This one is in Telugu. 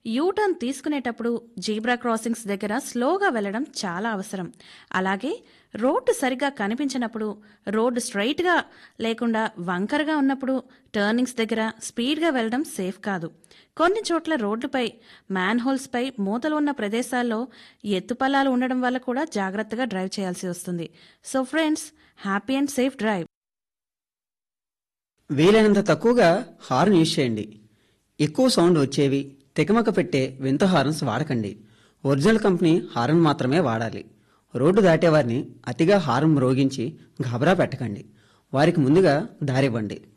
యూటర్న్ తీసుకునేటప్పుడు జీబ్రా క్రాసింగ్స్ దగ్గర స్లోగా వెళ్ళడం చాలా అవసరం అలాగే రోడ్డు సరిగా కనిపించినప్పుడు రోడ్డు స్ట్రైట్గా లేకుండా వంకరగా ఉన్నప్పుడు టర్నింగ్స్ దగ్గర స్పీడ్గా వెళ్ళడం సేఫ్ కాదు కొన్ని చోట్ల రోడ్డుపై మ్యాన్హోల్స్పై మూతలు ఉన్న ప్రదేశాల్లో ఎత్తుపల్లాలు ఉండడం వల్ల కూడా జాగ్రత్తగా డ్రైవ్ చేయాల్సి వస్తుంది so friends happy and safe drive వీలైనంత తక్కువగా హార్న్ యూజ్ చేయండి ఎక్కువ సౌండ్ వచ్చేవి తెకమక పెట్టే వింత హార్న్స్ వాడకండి ఒరిజినల్ కంపెనీ హార్న్ మాత్రమే వాడాలి రోడ్డు దాటేవారిని అతిగా హార్న్ మ్రోగించి గాబరా పెట్టకండి వారికి ముందుగా దారివ్వండి